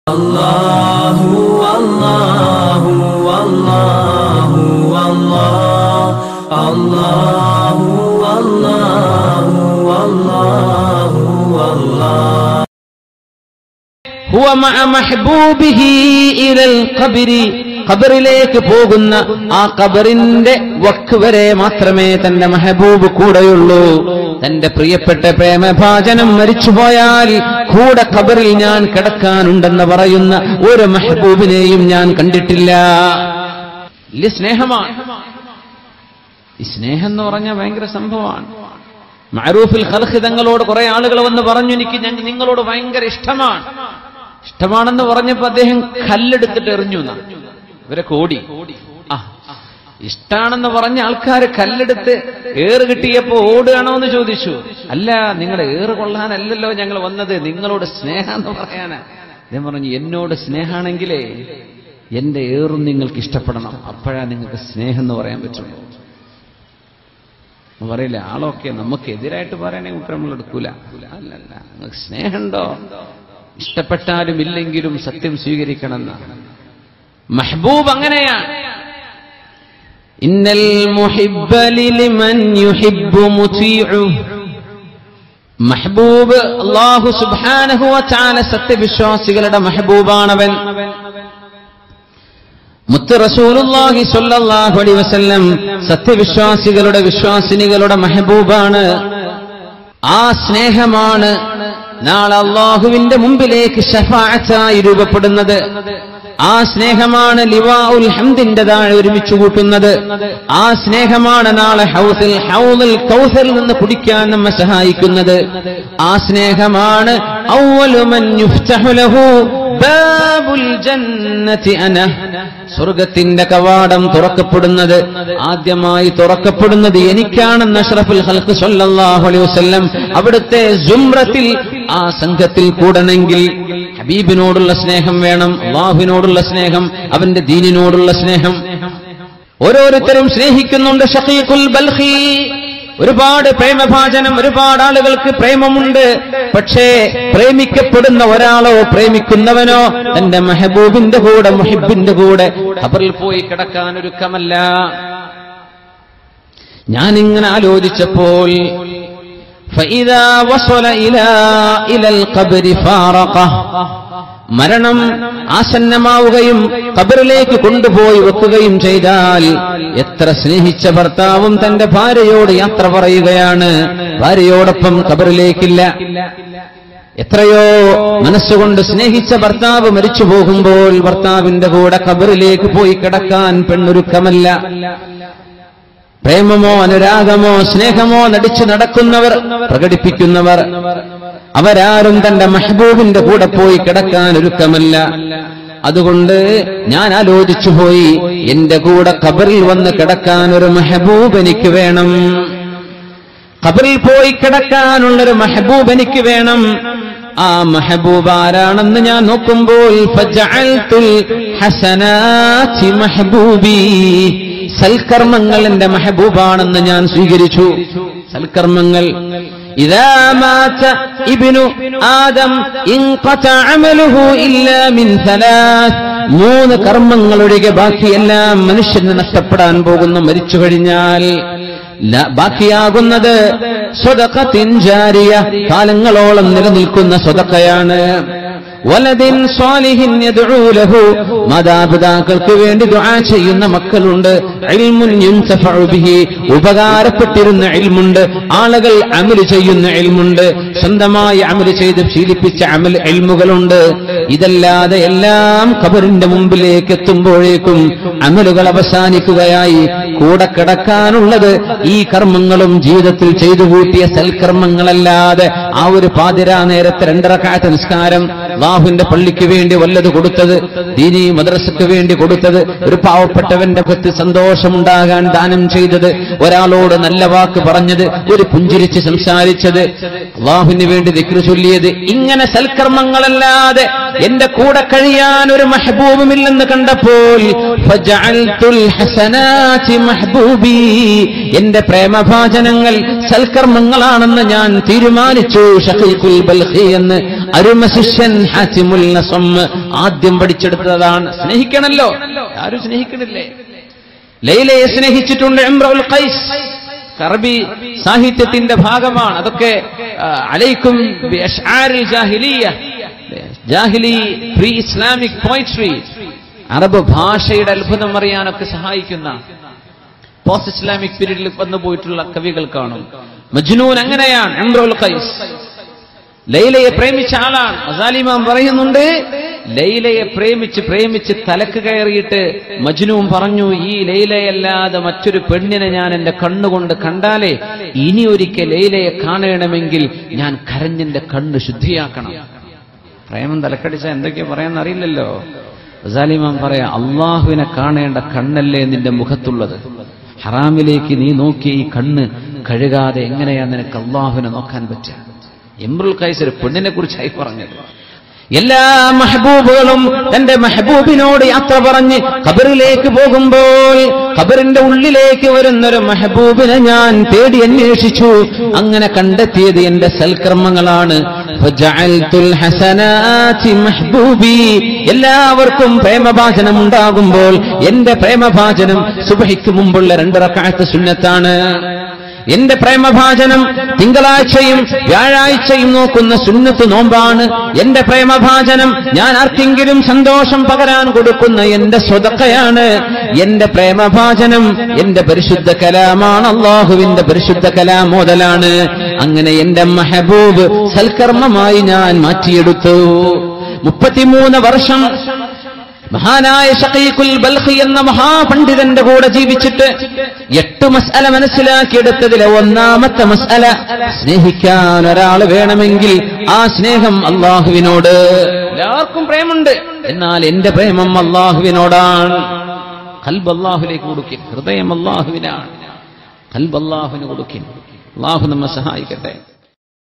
الله والله والله والله الله والله والله والله ഹുവ മഅ മഹ്ബൂബിഹി ഇലൽ ഖബരി ഖബറിലേക്ക് പോകുന്ന ആ ഖബറിന്റെ വക്ക് വരെ മാത്രമേ തന്റെ മെഹബൂബ് കൂടെയുള്ളൂ തന്റെ പ്രിയപ്പെട്ട പ്രേമഭാജനം മരിച്ചുപോയാൽ കൂടെ ഖബറിൽ ഞാൻ കിടക്കാനുണ്ടെന്ന് പറയുന്ന ഒരു മെഹബൂബിനെയും ഞാൻ കണ്ടിട്ടില്ല വലിയ സ്നേഹമാണ് ഈ സ്നേഹം എന്ന് പറഞ്ഞാൽ ഭയങ്കര സംഭവമാണ് മഅറൂഫിൽ ഖൽഖ് തങ്ങളോട് കുറെ ആളുകൾ വന്ന് പറഞ്ഞു എനിക്ക് ഞങ്ങ- നിങ്ങളോട് ഭയങ്കര ഇഷ്ടമാണ് ഇഷ്ടമാണെന്ന് പറഞ്ഞപ്പോ അദ്ദേഹം കല്ലെടുത്തിട്ട് എറിഞ്ഞു എന്നാ. ഇവരൊക്കെ ഓടി ആ ഇഷ്ടാണെന്ന് പറഞ്ഞ ആൾക്കാർ കല്ലെടുത്ത് ഏറ് കിട്ടിയപ്പോ ഓടുകയാണോ എന്ന് ചോദിച്ചു അല്ല നിങ്ങളുടെ ഏറ് കൊള്ളാനല്ലല്ലോ ഞങ്ങൾ വന്നത് നിങ്ങളോട് സ്നേഹം എന്ന് പറയാനാ ഞാൻ പറഞ്ഞു എന്നോട് സ്നേഹാണെങ്കിലേ എന്റെ ഏറും നിങ്ങൾക്ക് ഇഷ്ടപ്പെടണം അപ്പോഴാ നിങ്ങൾക്ക് സ്നേഹം എന്ന് പറയാൻ പറ്റുള്ളൂ എന്ന് പറയില്ല ആളൊക്കെ നമുക്ക് എതിരായിട്ട് പറയണേ ഉത്തരം നമ്മൾ എടുക്കൂല അല്ലല്ല നിങ്ങൾക്ക് സ്നേഹമുണ്ടോ ഇഷ്ടപ്പെട്ടാലും ഇല്ലെങ്കിലും സത്യം സ്വീകരിക്കണം എന്നാണ് മെഹബൂബ് അങ്ങനെയാണ് ഇന്നൽ മുഹിബ്ബ ലിമൻ യുഹിബ്ബു മുതീഉ മെഹബൂബ് അല്ലാഹു സുബ്ഹാനഹു വ തആല സത്യവിശ്വാസികളുടെ മെഹബൂബാണവൻ മുത്ത് റസൂലുള്ളാഹി സ്വല്ലല്ലാഹു അലൈഹി വസല്ലം സത്യവിശ്വാസികളുടെ വിശ്വാസിനികളുടെ മെഹബൂബാണ് ആ സ്നേഹമാണ് നാളെ അള്ളാഹുവിന്റെ മുമ്പിലേക്ക് ഷഫാഅത്തായി രൂപപ്പെടുന്നത് ആ സ്നേഹമാണ് ലിവാ ഉൽ ഹംദിന്റെ താഴെ ഒരുമിച്ച് കൂട്ടുന്നത് ആ സ്നേഹമാണ് നാളെ ഹൗസിൽ ഹൗദുൽ കൗസറിൽ നിന്ന് കുടിക്കാൻ നമ്മെ സഹായിക്കുന്നത് ആ സ്നേഹമാണ് അവ്വലു മൻ യുഫ്തഹു ലഹു ബാബുൽ ജന്നതി അന സ്വർഗത്തിന്റെ കവാടം തുറക്കപ്പെടുന്നത് ആദ്യമായി തുറക്കപ്പെടുന്നത് എനിക്കാണെന്ന് അഷ്റഫുൽ ഹൽക്ക് സല്ലല്ലാഹു അലൈഹി വസല്ലം അവിടുത്തെ ജുംറത്തിൽ ആ സംഘത്തിൽ കൂടണമെങ്കിൽ ഹബീബിനോടുള്ള സ്നേഹം വേണം അള്ളാഹുവിനോടുള്ള സ്നേഹം അവന്റെ ദീനിനോടുള്ള സ്നേഹം ഓരോരുത്തരും സ്നേഹിക്കുന്നുണ്ട് ഷഖീഖുൽ ബൽഖി ഒരുപാട് പ്രേമഭാജനം ഒരുപാട് ആളുകൾക്ക് പ്രേമമുണ്ട് പക്ഷേ പ്രേമിക്കപ്പെടുന്ന ഒരാളോ പ്രേമിക്കുന്നവനോ തന്റെ മെഹബൂബിന്റെ കൂടെ മുഹിബിന്റെ കൂടെ ഖബറിൽ പോയി കിടക്കാൻ ഒരുക്കമല്ല ഞാനിങ്ങനെ ആലോചിച്ചപ്പോൾ فإذا وصل إلى إلى القبر فارقه മരണം ആസന്നമാവുകയും കബറിലേക്ക് കൊണ്ടുപോയി വെക്കുകയും ചെയ്താൽ എത്ര സ്നേഹിച്ച ഭർത്താവും തന്റെ ഭാര്യയോട് യാത്ര പറയുകയാണ് ഭാര്യയോടൊപ്പം കബറിലേക്കില്ല എത്രയോ മനസ്സുകൊണ്ട് സ്നേഹിച്ച ഭർത്താവ് മരിച്ചു പോകുമ്പോൾ ഭർത്താവിന്റെ കൂടെ കബറിലേക്ക് പോയി കിടക്കാൻ പെണ്ണൊരുക്കമല്ല പ്രേമമോ അനുരാഗമോ സ്നേഹമോ നടിച്ചു നടക്കുന്നവർ പ്രകടിപ്പിക്കുന്നവർ അവരാരും തന്റെ മെഹബൂബിന്റെ കൂടെ പോയി കിടക്കാൻ ഒരുക്കമല്ല അതുകൊണ്ട് ഞാൻ ആലോചിച്ചു പോയി എന്റെ കൂടെ ഖബറിൽ വന്ന് കിടക്കാൻ ഒരു മെഹബൂബ് എനിക്ക് വേണം ഖബറിൽ പോയി കിടക്കാനുള്ളൊരു മെഹബൂബ് എനിക്ക് വേണം ആ മെഹബൂബ് ആരാണെന്ന് ഞാൻ നോക്കുമ്പോൾ ഫജഅൽതുൽ ഹസനാതി മഹബൂബി സൽക്കർമ്മങ്ങൾ എന്റെ മെഹബൂബാണെന്ന് ഞാൻ സ്വീകരിച്ചു സൽക്കർമ്മങ്ങൾ ഇതാ മാത ഇബ്നു ആദം ഇൻഖത അമലുഹു ഇല്ലാ മിൻ സലാസ് മൂന്ന് കർമ്മങ്ങൾ ഒഴികെ ബാക്കിയെല്ലാം മനുഷ്യന് നഷ്ടപ്പെടാൻ പോകുന്നു മരിച്ചു കഴിഞ്ഞാൽ ല- ബാക്കിയാകുന്നത് സ്വതക്കത്തിൻ ജാരിയ കാലങ്ങളോളം നിലനിൽക്കുന്ന സ്വതക്കയാണ് വലതിൻ സ്വാലിഹിൻ യദ്ഉ ലഹു മാതാപിതാക്കൾക്ക് വേണ്ടി ദുആ ചെയ്യുന്ന മക്കളുണ്ട് ഇൽമുൻ യുൻതഫഉ ബിഹി ഉപകാരപ്പെട്ടിരുന്ന ഇൽമുണ്ട് ആളുകൾ അമല് ചെയ്യുന്ന ഇൽമുണ്ട് സ്വന്തമായി അമല് ചെയ്ത് ശീലിപ്പിച്ച അമൽ ഇൽമുകളുണ്ട് ഇതല്ലാതെ എല്ലാം ഖബറിന്റെ മുമ്പിലേക്ക് എത്തുമ്പോഴേക്കും അമലുകൾ അവസാനിക്കുകയായി കൂടെ കിടക്കാനുള്ളത് ഈ കർമ്മങ്ങളും ജീവിതത്തിൽ ചെയ്തു കൂട്ടിയ സൽക്കർമ്മങ്ങളല്ലാതെ ആ ഒരു പാതിരാ നേരത്തെ രണ്ടരക്കാത്ത നിസ്കാരം അള്ളാഹുവിന്റെ പള്ളിക്ക് വേണ്ടി വല്ലത് കൊടുത്തത് ദീനി മദ്രസക്ക് വേണ്ടി കൊടുത്തത് ഒരു പാവപ്പെട്ടവന്റെ ഭക്തി സന്തോഷമുണ്ടാകാൻ ദാനം ചെയ്തത് ഒരാളോട് നല്ല വാക്ക് പറഞ്ഞത് ഒരു പുഞ്ചിരിച്ച് സംസാരിച്ചത് അള്ളാഹുവിന് വേണ്ടി ദിക്റ് ചൊല്ലിയത് ഇങ്ങനെ സൽക്കർമ്മങ്ങളല്ലാതെ എന്റെ കൂടെ കഴിയാൻ ഒരു മെഹബൂബുമില്ലെന്ന് കണ്ടപ്പോൾ ഫജഅൽതുൽ ഹസനാതി മഹ്ബൂബി എന്റെ പ്രേമഭാജനങ്ങൾ സൽക്കർമ്മങ്ങളാണെന്ന് ഞാൻ തീരുമാനിച്ചു പഠിച്ചു ഷഖീഖുൽ ബൽഖി എന്ന് അരുമ ശിഷ്യൻ ഹാസിമുൽ നസം ആദ്യം പഠിച്ചെടുത്തതാണ് സ്നേഹിക്കണല്ലോ ആരും സ്നേഹിക്കണില്ലേ ലൈലയെ സ്നേഹിച്ചിട്ടുണ്ട് ഇമ്രുൽ ഖൈസ് അറബി സാഹിത്യത്തിന്റെ ഭാഗമാണ് അതൊക്കെ ആ, അലൈക്കും ബി അശ്ആരിൽ ജാഹിലിയ ജാഹിലി പ്രീ ഇസ്ലാമിക് പോയിട്രി അറബ് ഭാഷയുടെ അത്ഭുതം അറിയാനൊക്കെ സഹായിക്കുന്ന പോസ്റ്റ് ഇസ്ലാമിക് പീരീഡിൽ വന്നു പോയിട്ടുള്ള കവികൾ കാണും മജ്നൂൻ അങ്ങനെയാണ് ഇമ്രുൽ ഖൈസ് ലൈലയെ പ്രേമിച്ച ആളാണ് അസാലിമാം പറയുന്നുണ്ട് ലൈലയെ പ്രേമിച്ച് പ്രേമിച്ച് തലക്ക് കയറിയിട്ട് മജ്നൂൻ പറഞ്ഞു ഈ ലൈലയല്ലാതെ മറ്റൊരു പെണ്ണിനെ ഞാൻ എന്റെ കണ്ണുകൊണ്ട് കണ്ടാലേ ഇനി ഒരിക്കൽ ലൈലയെ കാണണമെങ്കിൽ ഞാൻ കരഞ്ഞെന്റെ കണ്ണ് ശുദ്ധിയാക്കണം പ്രേമം തലക്കടിച്ച എന്തൊക്കെയാ പറയാൻ അറിയില്ലല്ലോ അസാലിമാം പറയാ അള്ളാഹുവിനെ കാണേണ്ട കണ്ണല്ലേ നിന്റെ മുഖത്തുള്ളത് ഹറാമിലേക്ക് നീ നോക്കിയ ഈ കണ്ണ് കഴുകാതെ എങ്ങനെയാ നിനക്ക് അള്ളാഹുവിനെ നോക്കാൻ പറ്റുക ഇമ്രുൽ ഖൈസ് ഒരു പെണ്ണിനെ കുറിച്ചായി പറഞ്ഞത് എല്ലാ മെഹബൂബുകളും തന്റെ മെഹബൂബിനോട് യാത്ര പറഞ്ഞ് ഖബറിലേക്ക് പോകുമ്പോൾ ഖബറിന്റെ ഉള്ളിലേക്ക് വരുന്നൊരു മെഹബൂബിനെ ഞാൻ തേടി അന്വേഷിച്ചു അങ്ങനെ കണ്ടെത്തിയത് എന്റെ സൽക്കർമ്മങ്ങളാണ് ഫജഅൽതുൽ ഹസനാതി മഹ്ബൂബി എല്ലാവർക്കും പ്രേമഭാചനം ഉണ്ടാകുമ്പോൾ എന്റെ പ്രേമഭാചനം സുബഹിക്ക് മുമ്പുള്ള രണ്ട് റക്അത്ത് സുന്നത്താണ് എന്റെ പ്രേമഭാചനം തിങ്കളാഴ്ചയും വ്യാഴാഴ്ചയും നോക്കുന്ന സുന്നത്ത് നോമ്പാണ് എന്റെ പ്രേമഭാചനം ഞാൻ ആർക്കെങ്കിലും സന്തോഷം പകരാൻ കൊടുക്കുന്ന എന്റെ സ്വതക്കയാണ് എന്റെ പ്രേമഭാചനം എന്റെ പരിശുദ്ധ കലാമാണ് അള്ളാഹുവിന്റെ പരിശുദ്ധ കലാമോദലാണ് അങ്ങനെ എന്റെ മെഹബൂബ് സൽക്കർമ്മമായി ഞാൻ മാറ്റിയെടുത്തു മുപ്പത്തിമൂന്ന് വർഷം മഹാനായ ഷഖീഖുൽ ബൽഖി എന്ന മഹാപണ്ഡിതന്റെ കൂടെ ജീവിച്ചിട്ട് എട്ട് മസ്അല മനസ്സിലാക്കിയെടുത്തതിലെ ഒന്നാമത്തെ മസ്അല സ്നേഹിക്കാൻ ഒരാൾ വേണമെങ്കിൽ ആ സ്നേഹം അള്ളാഹുവിനോട് എല്ലാവർക്കും പ്രേമുണ്ട് എന്നാൽ എന്റെ പ്രേമം അള്ളാഹുവിനോടാണ് കൽബ് അള്ളാഹുലേക്ക് കൊടുക്കും ഹൃദയം അള്ളാഹുവിനാണ് കൽബ് അള്ളാഹുവിന് കൊടുക്കും അള്ളാഹു നമ്മെ സഹായിക്കട്ടെ